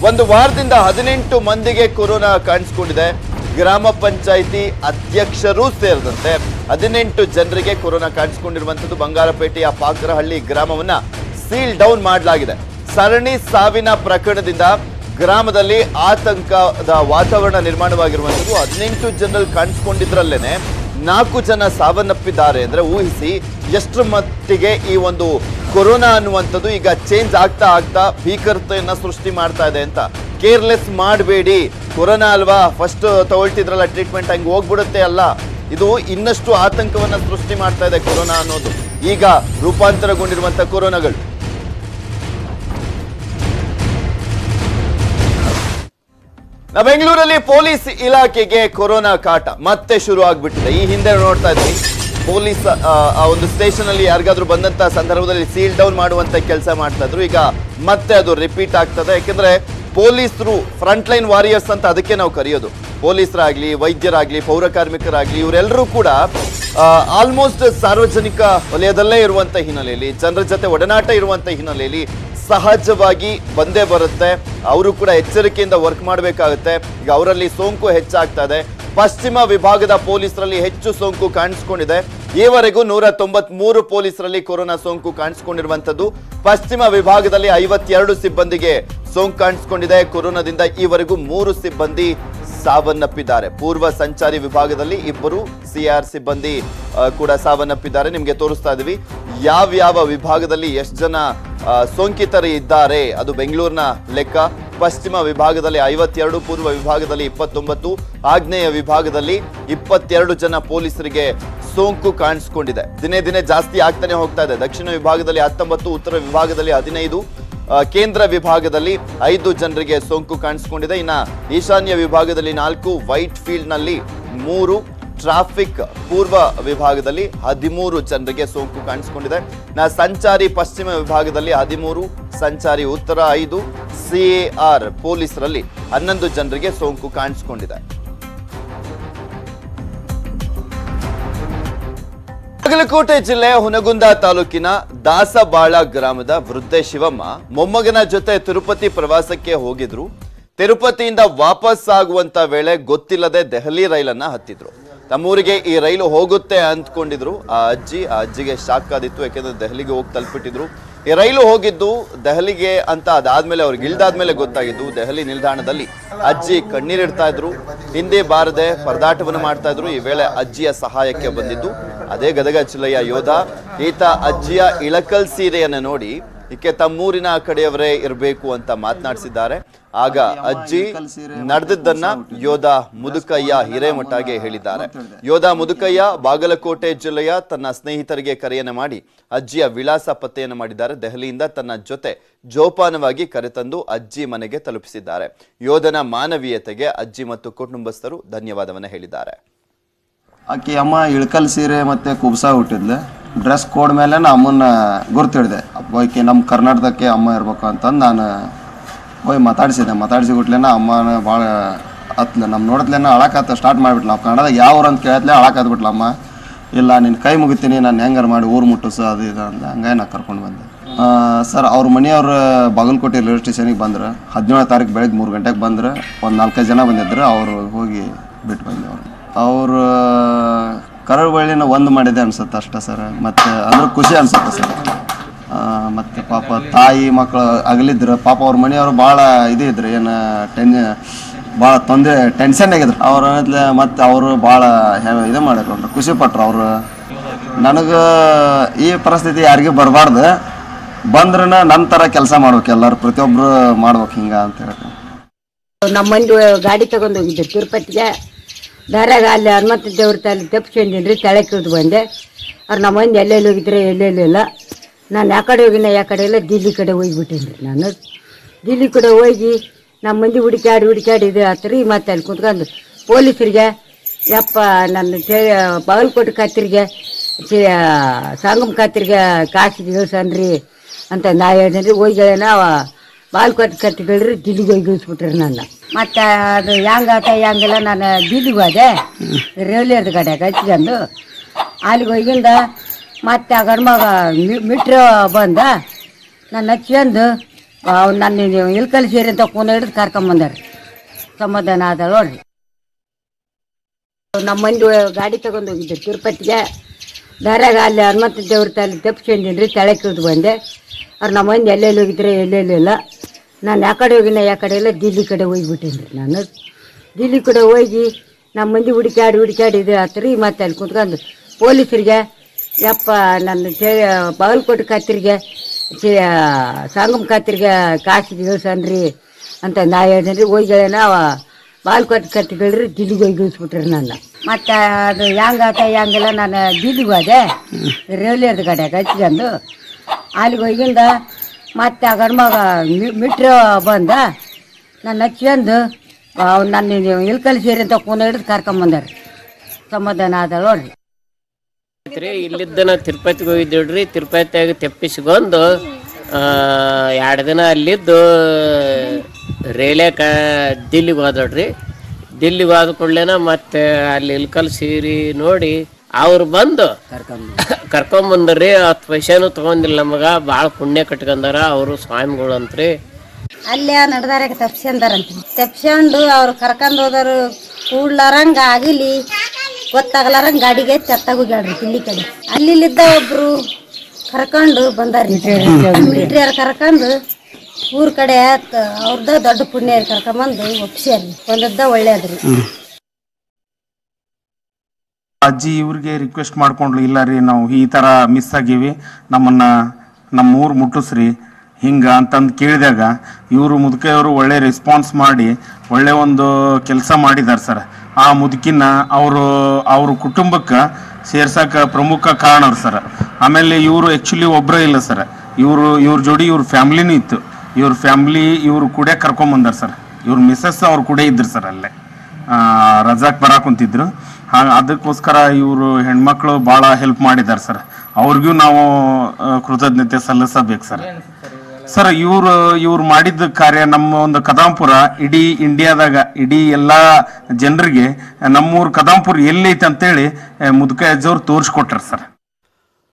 ಒಂದು ವಾರದಿಂದ ಹದಿನೆಂಟು ಮಂದಿಗೆ ಕೊರೋನಾ ಕಾಣಿಸ್ಕೊಂಡಿದೆ ಗ್ರಾಮ ಪಂಚಾಯಿತಿ ಅಧ್ಯಕ್ಷರೂ ಸೇರಿದಂತೆ ಹದಿನೆಂಟು ಜನರಿಗೆ ಕೊರೋನಾ ಕಾಣಿಸ್ಕೊಂಡಿರುವಂತದ್ದು ಬಂಗಾರಪೇಟೆಯ ಪಾಕರಹಳ್ಳಿ ಗ್ರಾಮವನ್ನ ಸೀಲ್ ಡೌನ್ ಮಾಡಲಾಗಿದೆ ಸರಣಿ ಸಾವಿನ ಪ್ರಕರಣದಿಂದ ಗ್ರಾಮದಲ್ಲಿ ಆತಂಕದ ವಾತಾವರಣ ನಿರ್ಮಾಣವಾಗಿರುವಂತದ್ದು ಹದಿನೆಂಟು ಜನರಲ್ಲಿ ಕಾಣಿಸ್ಕೊಂಡಿದ್ರಲ್ಲೇನೆ ನಾಲ್ಕು ಜನ ಸಾವನ್ನಪ್ಪಿದ್ದಾರೆ ಅಂದ್ರೆ ಊಹಿಸಿ ಎಷ್ಟರ ಮಟ್ಟಿಗೆ ಈ ಒಂದು ಕೊರೋನಾ ಅನ್ನುವಂಥದ್ದು ಈಗ ಚೇಂಜ್ ಆಗ್ತಾ ಆಗ್ತಾ ಭೀಕರತೆಯನ್ನ ಸೃಷ್ಟಿ ಮಾಡ್ತಾ ಇದೆ ಅಂತ ಕೇರ್ಲೆಸ್ ಮಾಡಬೇಡಿ ಕೊರೋನಾ ಅಲ್ವಾ ಫಸ್ಟ್ ತಗೊಳ್ತಿದ್ರಲ್ಲ ಟ್ರೀಟ್ಮೆಂಟ್ ಹಂಗೆ ಹೋಗ್ಬಿಡುತ್ತೆ ಅಲ್ಲ ಇದು ಇನ್ನಷ್ಟು ಆತಂಕವನ್ನ ಸೃಷ್ಟಿ ಮಾಡ್ತಾ ಇದೆ ಕೊರೋನಾ ಅನ್ನೋದು ಈಗ ರೂಪಾಂತರಗೊಂಡಿರುವಂತ ಕೊರೋನಾಗಳು ನಾವು ಬೆಂಗಳೂರಲ್ಲಿ ಪೊಲೀಸ್ ಇಲಾಖೆಗೆ ಕೊರೋನಾ ಕಾಟ ಮತ್ತೆ ಶುರು ಆಗ್ಬಿಟ್ಟಿದೆ ಈ ಹಿಂದೆ ನೋಡ್ತಾ ಇದ್ವಿ ಪೊಲೀಸ್ ಆ, ಆ ಒಂದು ಸ್ಟೇಷನ್ ಅಲ್ಲಿ ಯಾರಿಗಾದ್ರೂ ಬಂದಂತ ಸಂದರ್ಭದಲ್ಲಿ ಸೀಲ್ ಡೌನ್ ಮಾಡುವಂತ ಕೆಲಸ ಮಾಡ್ತಾ ಇದ್ರು ಈಗ ಮತ್ತೆ ಅದು ರಿಪೀಟ್ ಆಗ್ತದೆ ಯಾಕಂದ್ರೆ ಪೊಲೀಸರು ಫ್ರಂಟ್ ಲೈನ್ ವಾರಿಯರ್ಸ್ ಅಂತ ಅದಕ್ಕೆ ನಾವು ಕರೆಯೋದು ಪೊಲೀಸರಾಗ್ಲಿ ವೈದ್ಯರಾಗ್ಲಿ ಪೌರ ಕಾರ್ಮಿಕರಾಗ್ಲಿ ಇವರೆಲ್ಲರೂ ಕೂಡ ಆಲ್ಮೋಸ್ಟ್ ಸಾರ್ವಜನಿಕ ವಲಯದಲ್ಲೇ ಇರುವಂತ ಹಿನ್ನೆಲೆಯಲ್ಲಿ ಜನರ ಜೊತೆ ಒಡನಾಟ ಇರುವಂತ ಹಿನ್ನೆಲೆಯಲ್ಲಿ ಸಹಜವಾಗಿ ಬಂದೇ ಬರುತ್ತೆ ಅವರು ಕೂಡ ಎಚ್ಚರಿಕೆಯಿಂದ ವರ್ಕ್ ಮಾಡಬೇಕಾಗುತ್ತೆ ಈಗ ಅವರಲ್ಲಿ ಸೋಂಕು ಹೆಚ್ಚಾಗ್ತಾ ಇದೆ ಪಶ್ಚಿಮ ವಿಭಾಗದ ಪೊಲೀಸರಲ್ಲಿ ಹೆಚ್ಚು ಸೋಂಕು ಕಾಣಿಸ್ಕೊಂಡಿದೆ ಈವರೆಗೂ ನೂರ ಮೂರು ಪೊಲೀಸರಲ್ಲಿ ಕೊರೋನಾ ಸೋಂಕು ಕಾಣಿಸ್ಕೊಂಡಿರುವಂತದ್ದು ಪಶ್ಚಿಮ ವಿಭಾಗದಲ್ಲಿ ಐವತ್ತೆರಡು ಸಿಬ್ಬಂದಿಗೆ ಸೋಂಕು ಕಾಣಿಸ್ಕೊಂಡಿದೆ ಕೊರೋನಾದಿಂದ ಈವರೆಗೂ ಮೂರು ಸಿಬ್ಬಂದಿ ಸಾವನ್ನಪ್ಪಿದ್ದಾರೆ ಪೂರ್ವ ಸಂಚಾರಿ ವಿಭಾಗದಲ್ಲಿ ಇಬ್ಬರು ಸಿಆರ್ ಸಿಬ್ಬಂದಿ ಆ, ಕೂಡ ಸಾವನ್ನಪ್ಪಿದ್ದಾರೆ ನಿಮ್ಗೆ ತೋರಿಸ್ತಾ ಇದೀವಿ ಯಾವ ಯಾವ ವಿಭಾಗದಲ್ಲಿ ಎಷ್ಟು ಜನ ಆ, ಸೋಂಕಿತರು ಇದ್ದಾರೆ ಅದು ಬೆಂಗಳೂರಿನ ಲೆಕ್ಕ ಪಶ್ಚಿಮ ವಿಭಾಗದಲ್ಲಿ ಐವತ್ತೆರಡು ಪೂರ್ವ ವಿಭಾಗದಲ್ಲಿ ಇಪ್ಪತ್ತೊಂಬತ್ತು ಆಗ್ನೇಯ ವಿಭಾಗದಲ್ಲಿ ಇಪ್ಪತ್ತೆರಡು ಜನ ಪೊಲೀಸರಿಗೆ ಸೋಂಕು ಕಾಣಿಸ್ಕೊಂಡಿದೆ ದಿನೇ ದಿನೇ ಜಾಸ್ತಿ ಆಗ್ತಾನೆ ಹೋಗ್ತಾ ಇದೆ ದಕ್ಷಿಣ ವಿಭಾಗದಲ್ಲಿ ಹತ್ತೊಂಬತ್ತು ಉತ್ತರ ವಿಭಾಗದಲ್ಲಿ ಹದಿನೈದು ಆ, ಕೇಂದ್ರ ವಿಭಾಗದಲ್ಲಿ ಐದು ಜನರಿಗೆ ಸೋಂಕು ಕಾಣಿಸ್ಕೊಂಡಿದೆ ಇನ್ನ ಈಶಾನ್ಯ ವಿಭಾಗದಲ್ಲಿ ನಾಲ್ಕು ವೈಟ್ ಫೀಲ್ಡ್ ನಲ್ಲಿ ಮೂರು ಟ್ರಾಫಿಕ್ ಪೂರ್ವ ವಿಭಾಗದಲ್ಲಿ ಹದಿಮೂರು ಜನರಿಗೆ ಸೋಂಕು ಕಾಣಿಸ್ಕೊಂಡಿದೆ ನಾ ಸಂಚಾರಿ ಪಶ್ಚಿಮ ವಿಭಾಗದಲ್ಲಿ ಹದಿಮೂರು ಸಂಚಾರಿ ಉತ್ತರ ಐದು ಸಿಎಆರ್ ಪೊಲೀಸರಲ್ಲಿ ಹನ್ನೊಂದು ಜನರಿಗೆ ಸೋಂಕು ಕಾಣಿಸ್ಕೊಂಡಿದೆ ಬಾಗಲಕೋಟೆ ಜಿಲ್ಲೆ ಹುನಗುಂದ ತಾಲೂಕಿನ ದಾಸಬಾಳ ಗ್ರಾಮದ ವೃದ್ಧೆ ಶಿವಮ್ಮ ಮೊಮ್ಮಗನ ಜೊತೆ ತಿರುಪತಿ ಪ್ರವಾಸಕ್ಕೆ ಹೋಗಿದ್ರು ತಿರುಪತಿಯಿಂದ ವಾಪಸ್ ಆಗುವಂತ ವೇಳೆ ಗೊತ್ತಿಲ್ಲದೆ ದೆಹಲಿ ರೈಲನ್ನ ಹತ್ತಿದ್ರು ತಮ್ಮೂರಿಗೆ ಈ ರೈಲು ಹೋಗುತ್ತೆ ಅಂದ್ಕೊಂಡಿದ್ರು ಆ ಅಜ್ಜಿ ಆ ಅಜ್ಜಿಗೆ ಶಾಕ್ ಆದಿತ್ತು ಯಾಕೆಂದ್ರೆ ದೆಹಲಿಗೆ ಹೋಗಿ ತಲುಪಿಟ್ಟಿದ್ರು ಈ ರೈಲು ಹೋಗಿದ್ದು ದೆಹಲಿಗೆ ಅಂತ ಅದಾದ್ಮೇಲೆ ಅವ್ರಿಗೆ ಇಳ್ದಾದ್ಮೇಲೆ ಗೊತ್ತಾಗಿದ್ದು ದೆಹಲಿ ನಿಲ್ದಾಣದಲ್ಲಿ ಅಜ್ಜಿ ಕಣ್ಣೀರಿಡ್ತಾ ಇದ್ರು ಹಿಂದೆ ಬಾರದೆ ಪರದಾಟವನ್ನು ಮಾಡ್ತಾ ಇದ್ರು ಈ ವೇಳೆ ಅಜ್ಜಿಯ ಸಹಾಯಕ್ಕೆ ಬಂದಿದ್ದು ಅದೇ ಗದಗ ಜಿಲ್ಲೆಯ ಯೋಧ ಈತ ಅಜ್ಜಿಯ ಇಳಕಲ್ ಸೀರೆಯನ್ನು ನೋಡಿ ಈಕೆ ತಮ್ಮೂರಿನ ಕಡೆಯವರೇ ಇರಬೇಕು ಅಂತ ಮಾತನಾಡಿಸಿದ್ದಾರೆ ಆಗ ಅಜ್ಜಿ ನಡೆದಿದ್ದನ್ನ ಯೋಧ ಮುದುಕಯ್ಯ ಹಿರೇಮಠಗೆ ಹೇಳಿದ್ದಾರೆ ಯೋಧ ಮುದುಕಯ್ಯ ಬಾಗಲಕೋಟೆ ಜಿಲ್ಲೆಯ ತನ್ನ ಸ್ನೇಹಿತರಿಗೆ ಕರೆಯನ್ನ ಮಾಡಿ ಅಜ್ಜಿಯ ವಿಳಾಸ ಪತ್ತೆಯನ್ನು ಮಾಡಿದ್ದಾರೆ ದೆಹಲಿಯಿಂದ ತನ್ನ ಜೊತೆ ಜೋಪಾನವಾಗಿ ಕರೆತಂದು ಅಜ್ಜಿ ಮನೆಗೆ ತಲುಪಿಸಿದ್ದಾರೆ ಯೋಧನ ಮಾನವೀಯತೆಗೆ ಅಜ್ಜಿ ಮತ್ತು ಕುಟುಂಬಸ್ಥರು ಧನ್ಯವಾದವನ್ನ ಹೇಳಿದ್ದಾರೆ ಆಕಿ ಅಮ್ಮ ಇಳ್ಕಲ್ ಸೀರೆ ಮತ್ತು ಕುಬ್ಸ ಹುಟ್ಟಿದ್ಲೆ ಡ್ರೆಸ್ ಕೋಡ್ ಮೇಲೆ ನಾ ಅಮ್ಮನ್ನ ಗುರ್ತು ಹಿಡಿದೆ ಆಕಿ ನಮ್ಮ ಕರ್ನಾಟಕಕ್ಕೆ ಅಮ್ಮ ಇರ್ಬೇಕು ಅಂತಂದು ನಾನು ಹೋಗಿ ಮಾತಾಡ್ಸಿದೆ ಮಾತಾಡ್ಸಿ ಬಿಟ್ಲೇನ ಅಮ್ಮನ ಭಾಳ ಹತ್ಲೆ ನಮ್ಮ ನೋಡತ್ಲೇನ ಅಳಕಾತ ಸ್ಟಾರ್ಟ್ ಮಾಡಿಬಿಟ್ಲ ನಾವು ಕನ್ನಡದಾಗ ಯಾವ ಊರು ಅಂತ ಕೇಳತ್ಲೆ ಅಳಕಾತ್ಬಿಟ್ಲ ಅಮ್ಮ ಇಲ್ಲ ನಿನ್ನ ಕೈ ಮುಗಿತೀನಿ ನಾನು ಹೆಂಗಾರ ಮಾಡಿ ಊರು ಮುಟ್ಟಿಸು ಅದು ಇದು ಅಂತ ಹಂಗಾಗಿ ನಾ ಕರ್ಕೊಂಡು ಬಂದೆ ಆ, ಸರ್ ಅವ್ರ ಮನೆಯವ್ರು ಬಾಗಲಕೋಟೆ ರೈಲ್ವೆ ಸ್ಟೇಷನಿಗೆ ಬಂದ್ರೆ ಹದಿನೇಳು ತಾರೀಕು ಬೆಳಗ್ಗೆ ಮೂರು ಗಂಟೆಗೆ ಬಂದ್ರೆ ಒಂದು ನಾಲ್ಕೈದು ಜನ ಬಂದಿದ್ರು ಅವರು ಹೋಗಿ ಬಿಟ್ಟು ಬಂದೆ ಅವ್ರು ಅವರು ಕರವಳ್ಳಿನ ಒಂದು ಮಾಡಿದೆ ಅನ್ಸುತ್ತೆ ಅಷ್ಟೇ ಸರ್ ಮತ್ತು ಅಂದ್ರೆ ಖುಷಿ ಅನ್ಸುತ್ತೆ ಸರ್ ಮತ್ತು ಪಾಪ ತಾಯಿ ಮಕ್ಕಳು ಅಗಲಿದ್ರು ಪಾಪ ಅವ್ರ ಮನೆಯವರು ಭಾಳ ಇದು ಇದ್ರು ಏನು ಟೆನ್ ಭಾಳ ತೊಂದರೆ ಟೆನ್ಷನ್ ಆಗಿದ್ರು ಅವ್ರ ಮತ್ತು ಅವರು ಭಾಳ ಇದು ಮಾಡಿಕೊಂಡ್ರು ಖುಷಿ ಪಟ್ರು ಅವರು ನನಗೆ ಈ ಪರಿಸ್ಥಿತಿ ಯಾರಿಗೂ ಬರಬಾರ್ದು ಬಂದ್ರೂ ನನ್ನ ಥರ ಕೆಲಸ ಮಾಡ್ಬೇಕು ಎಲ್ಲರೂ ಪ್ರತಿಯೊಬ್ಬರು ಮಾಡ್ಬೇಕು ಹಿಂಗೆ ಅಂತ ಹೇಳ್ತೀನಿ ನಮ್ಮ ಮಂದಿ ಗಾಡಿ ತಗೊಂಡು ಹೋಗಿದ್ದೆ ತಿರುಪತಿಗೆ ದಾರ್ಯಾಗ ಅಲ್ಲಿ ಹನುಮಂತ ದೇವ್ರ ತಲೆ ತಪ್ಪಿಸ್ಕೊಂಡಿನ್ರಿ ತೆಳಕ್ಕೆ ಇಳಿದು ಬಂದೆ ಅವ್ರು ನಮ್ಮ ಮಂದಿ ಎಲ್ಲೆಲ್ಲಿ ಹೋಗಿದ್ರೆ ಎಲ್ಲೆಲ್ಲಿ ಇಲ್ಲ ನಾನು ಯಾ ಕಡೆ ಹೋಗಿನ ಯಾ ಕಡೆ ಇಲ್ಲ ದಿಲ್ಲಿ ಕಡೆ ಹೋಗಿಬಿಟ್ಟೇನ್ರಿ ನಾನು ದಿಲ್ಲಿ ಕಡೆ ಹೋಗಿ ನಮ್ಮ ಮಂದಿ ಹುಡುಕಾಡಿ ಹುಡುಕಾಡಿ ಇದು ಆತ್ರಿ ಮತ್ತೆ ಅಲ್ಲಿ ಕುಂತ್ಕೊಂಡು ಪೊಲೀಸರಿಗೆ ಯಪ್ಪ ನನ್ನ ತೇ ಬಾಗಲಕೋಟೆ ಕತ್ತಿರಿಗೆ ಸಂಗಮ ಕತ್ತಿರಿಗೆ ಕಾಸಿಗೆ ಇಳಿಸನ್ರಿ ಅಂತ ನಾ ಹೇಳಿದ್ರಿ ಹೋಗಿ ಹೇಳೇನ ಅವ ಬಾಲ್ಕೋಟೆ ಕತ್ತಿಗಳ್ರಿ ದಿಲ್ಲಿಗೆ ಹೋಗಿ ಇಳಿಸ್ಬಿಟ್ರಿ ನನ್ನ ಮತ್ತೆ ಅದು ಹೆಂಗಾತ ಹೆಂಗಿಲ್ಲ ನಾನು ದಿಲ್ಲಿಗೆ ಹೋದೆ ರೈಲ್ವೇದ ಕಡೆಗೆ ಹಚ್ಕೊಂಡು ಅಲ್ಲಿಗೆ ಹೋಗಿಂದ ಮತ್ತೆ ಆ ಗಂಡ್ಮಗ ಮಿಟ್ರ ಬಂದ ನಾನು ಹಚ್ಕೊಂಡು ಅವ್ನು ನನ್ನ ಇಲ್ಕಲ್ ಸೇರಿ ಅಂತ ಕೂನ ಹಿಡಿದು ಕರ್ಕೊಂಬಂದಾರ ಸಮಾಧಾನ ಆದ ನೋಡ್ರಿ ನಮ್ಮ ಮಂದಿ ಗಾಡಿ ತಗೊಂಡು ಹೋಗಿದ್ದೆ ತಿರುಪತಿಗೆ ದಾರ್ಯಾಗ ಅಲ್ಲಿ ಹನುಮಂತ ದೇವ್ರ ತಲೆ ತಪ್ಪಿಸ್ಕೊಂಡಿನಿ ರೀ ತಲೆ ಕಿಳ್ದು ಬಂದೆ ಅವ್ರು ನಮ್ಮ ಮಂದಿ ಎಲ್ಲೆಲ್ಲಿ ಹೋಗಿದ್ರೆ ಎಲ್ಲೆಲ್ಲಿ ಇಲ್ಲ ನಾನು ಯಾ ಕಡೆ ಹೋಗಿನ ಯಾ ಕಡೆ ಇಲ್ಲ ದಿಲ್ಲಿ ಕಡೆ ಹೋಗ್ಬಿಟ್ಟೀನಿ ರೀ ನಾನು ದಿಲ್ಲಿ ಕಡೆ ಹೋಗಿ ನಮ್ಮ ಮಂದಿ ಹುಡುಕಾಡಿ ಹುಡುಕಾಡಿ ಇದು ಆತ್ರಿ ಮತ್ತೆ ಅಲ್ಲಿ ಕುತ್ಕೊಂಡು ಪೊಲೀಸರಿಗೆ ಯಪ್ಪ ನನ್ನ ತೇ ಬಾಗಲಕೋಟೆ ಖಾತ್ರಿಗೆ ಸಂಗಮ್ ಖಾತ್ರಿಗೆ ಕಾಸಿಗೆ ಇಳಿಸನ್ರಿ ಅಂತ ನಾ ಹೇಳಿದ್ರಿ ಹೋಗಿಗಳೇನ ಅವ ಬಾಲ್ಕೋಟೆ ಕತ್ತಿಗಳ್ರಿ ದಿಲ್ಲಿಗೆ ಹೋಗಿ ಇಳಿಸ್ಬಿಟ್ರಿ ನನ್ನ ಮತ್ತೆ ಅದು ಹೆಂಗಾತ ಹೆಂಗಿಲ್ಲ ನಾನು ದಿಲ್ಲಿಗೆ ಹೋದೆ ರೇವ್ಲಿಯರ್ದ ಕಡೆ ಹಚ್ಕೊಂಡು ಅಲ್ಲಿಗೆ ಹೋಗಿಂದ ಮತ್ತೆ ಆ ಗಂಡ್ಮಗ ಮಿಟ್ರ ಬಂದ ನಾನು ಹಚ್ಕೊಂಡು ಅವ್ನು ನನ್ನ ಇಲ್ಕಲ್ ಸೇರಿ ಅಂತ ಕೂನ ಹಿಡಿದು ಕರ್ಕೊಂಬಂದಾರ ಸಮಾಧಾನ ಆದ ನೋಡ್ರಿ ಐತ್ರಿ ಇಲ್ಲಿದ್ದ ನಾವು ತಿರುಪತಿಗೆ ಹೋಗಿದ್ದೀವ್ರಿ ತಿರುಪತಿಯಾಗ ತೆಪ್ಪಿಸ್ಕೊಂಡು ಎರಡು ದಿನ ಅಲ್ಲಿದ್ದು ರೇಲೆ ಕ ದಿಲ್ಲಿಗೆ ಹೋದಡ್ರಿ ದಿಲ್ಲಿಗೆ ಹೋದ ಕೂಡಲೇನ ಮತ್ತೆ ಅಲ್ಲಿ ಇಲ್ಕಲ್ ಸೀರಿ ನೋಡಿ ಅವ್ರು ಬಂದು ಕರ್ಕೊಂಬಂದ್ರಿ ಹತ್ತು ಪೈಸೆನೂ ತೊಗೊಂದಿಲ್ಲ ನಮಗ ಭಾಳ ಪುಣ್ಯ ಕಟ್ಕೊಂಡಾರ ಅವರು ಸ್ವಾಮಿಗಳು ಅಂತ್ರಿ ಅಲ್ಲೇ ನಡ್ದಾರ ತಪ್ಸ್ಕೊಂಡಾರಂತ ತಪ್ಸ್ಕೊಂಡು ಅವ್ರು ಕರ್ಕೊಂಡು ಹೋದರು ಕೂಡ್ಲಾರಂಗ ಆಗಲಿ ಗೊತ್ತಾಗಲಾರಂಗ ಗಾಡಿಗೆ ತೆತ್ತಾಗ ಹೋಗ್ಯಾಡ್ರಿ ಇಲ್ಲಿ ಕಡೆ ಅಲ್ಲಿಲ್ಲಿದ್ದ ಒಬ್ರು ಕರ್ಕೊಂಡು ಬಂದಾರಿ ಮಿಲಿಟ್ರಿಯರ್ ಕರ್ಕೊಂಡು ಊರ್ ಕಡೆ ತ- ಅವ್ರ್ದ ದೊಡ್ಡ ಪುಣ್ಯ ಕರ್ಕೊಂಬಂದು ಒಪ್ಸ್ಯಾರಿ ಒಂದದ್ದ ಒಳ್ಳೇದ್ರಿ ಅಜ್ಜಿ ಇವ್ರಿಗೆ ರಿಕ್ವೆಸ್ಟ್ ಮಾಡ್ಕೊಂಡ್ಲು ಇಲ್ಲ ರೀ ನಾವು ಈ ಥರ ಮಿಸ್ ಆಗೀವಿ ನಮ್ಮನ್ನ ನಮ್ಮ ಊರು ಮುಟ್ಟಿಸ್ರಿ ಹಿಂಗ ಅಂತಂದು ಕೇಳಿದಾಗ ಇವರು ಮುದುಕೆಯವರು ಒಳ್ಳೆ ರೆಸ್ಪಾನ್ಸ್ ಮಾಡಿ ಒಳ್ಳೆ ಒಂದು ಕೆಲಸ ಮಾಡಿದ್ದಾರೆ ಸರ್ ಆ ಮುದುಕಿನ ಅವರು ಅವ್ರ ಕುಟುಂಬಕ್ಕೆ ಸೇರ್ಸಕ್ಕೆ ಪ್ರಮುಖ ಕಾರಣವ್ರು ಸರ್ ಆಮೇಲೆ ಇವರು ಆ್ಯಕ್ಚುಲಿ ಒಬ್ಬರೇ ಇಲ್ಲ ಸರ್ ಇವರು ಇವ್ರ ಜೋಡಿ ಇವ್ರ ಫ್ಯಾಮ್ಲಿನೂ ಇತ್ತು ಇವ್ರ ಫ್ಯಾಮ್ಲಿ ಇವರು ಕೂಡ ಕರ್ಕೊಂಬಂದಾರ ಸರ್ ಇವ್ರ ಮಿಸ್ಸಸ್ ಅವ್ರು ಕೂಡ ಇದ್ರು ಸರ್ ಅಲ್ಲೇ ಆ, ರಜಾಕ್ ಬರಾಕ್ ಕುಂತಿದ್ರು ಹಾ ಅದಕ್ಕೋಸ್ಕರ ಇವರು ಹೆಣ್ಮಕ್ಳು ಭಾಳ ಹೆಲ್ಪ್ ಮಾಡಿದ್ದಾರೆ ಸರ್ ಅವ್ರಿಗೂ ನಾವು ಆ, ಕೃತಜ್ಞತೆ ಸಲ್ಲಿಸಬೇಕು ಸರ್ ಸರ್ ಇವರು ಇವ್ರು ಮಾಡಿದ ಕಾರ್ಯ ನಮ್ಮ ಒಂದು ಕದಾಂಪುರ ಇಡೀ ಇಂಡಿಯಾದಾಗ ಇಡೀ ಎಲ್ಲಾ ಜನರಿಗೆ ನಮ್ಮೂರು ಕದಾಂಪುರ ಎಲ್ಲೈತೆ ಅಂತೇಳಿ ಮುದುಕ ಅಜ್ಜವ್ರು ತೋರಿಸ್ಕೊಟ್ರ ಸರ್